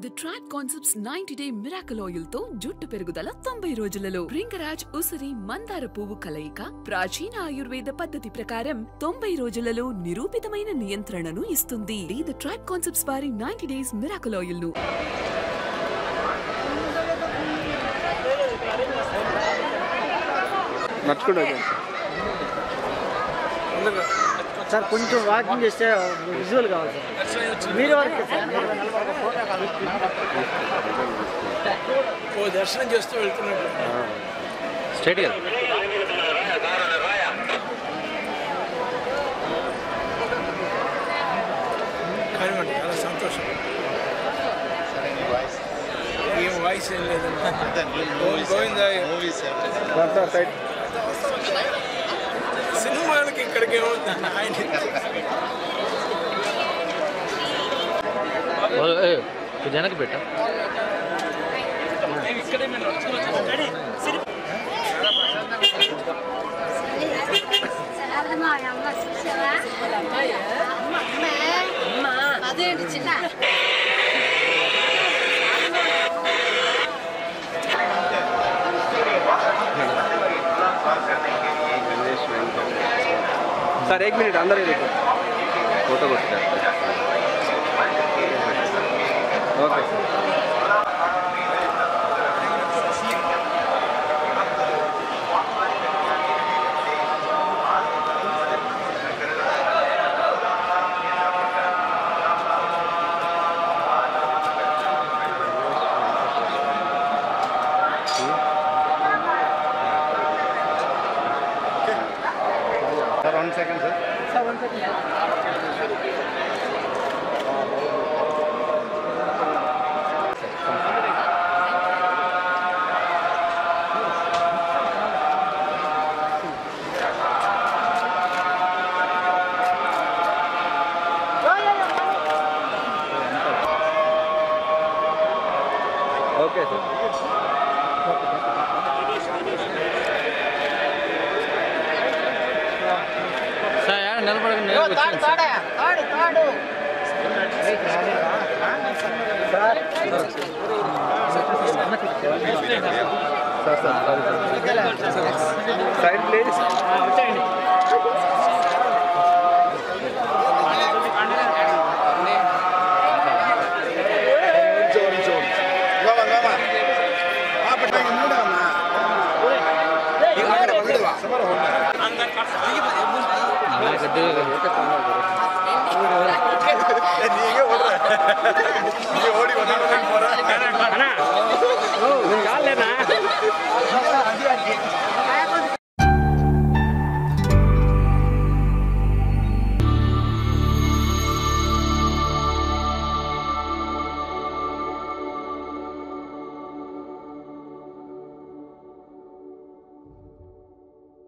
the track concepts ninety day miracle oil తో జుట్టు పెరుగుదల తొంభై రోజులలో రింగరాజ్ ఉసిరి మందార పువ్వు కలయిక ప్రాచీన ఆయుర్వేద పద్ధతి ప్రకారం తొంభై రోజులలో నిరూపితమైన నియంత్రణను ఇస్తుంది ది ట్రాక్ కాన్సెప్ట్స్ వారి నైన్టీ డేస్ మిరాకల్ ఆయిల్ ను నడుచుకుంటూ వచ్చాను సార్ కొంచెం వాకింగ్ చేస్తే విజువల్ కావాలి సార్ మీరు వరకు సార్ ఓ దర్శనం చేస్తూ వెళ్తున్నట్టు స్ట్రైట్ కదా కానీ మనకి చాలా సంతోషం ఏం వాయిస్ ఏం లేదండి గోవిందా సైడ్ సినిమాలకి ఇక్కడికి ఏమవుతుంది ఆయన వెనక్కి పెట్టా అదేంటి చిన్న सर एक मिनट अंदर ही देखो फोटो को okay sir one second sir okay sir sir నిలబడకండి సైడ్ ప్లీజ్ நீங்க ஓடுற நீங்க ஓடி வந்தா